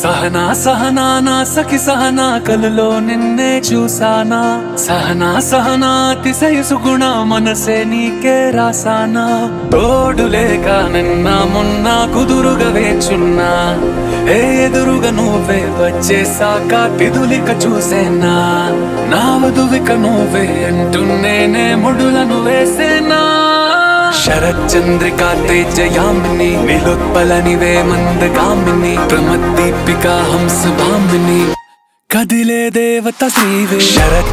సహనా సహనా నా సఖి సహనా కలలో నిన్నే చూసానా సహనా సహనా అతిశయ సుగుణ మనసే నీకే రాసానా తోడు లేక నిన్న మొన్న కుదురుగా వేచున్నా ఏ ఎదురుగా నువ్వే వచ్చేసాక తిదులిక చూసేనా నా వధువిక నువ్వే అంటున్నేనే ముడులను వేసేనా శరచంద్రికా తేజయామిని నిలుత్పలనివే మందగామిని ప్రమద్దీపికా హంస భామిని కదిలే దేవత శ్రీవే శరత్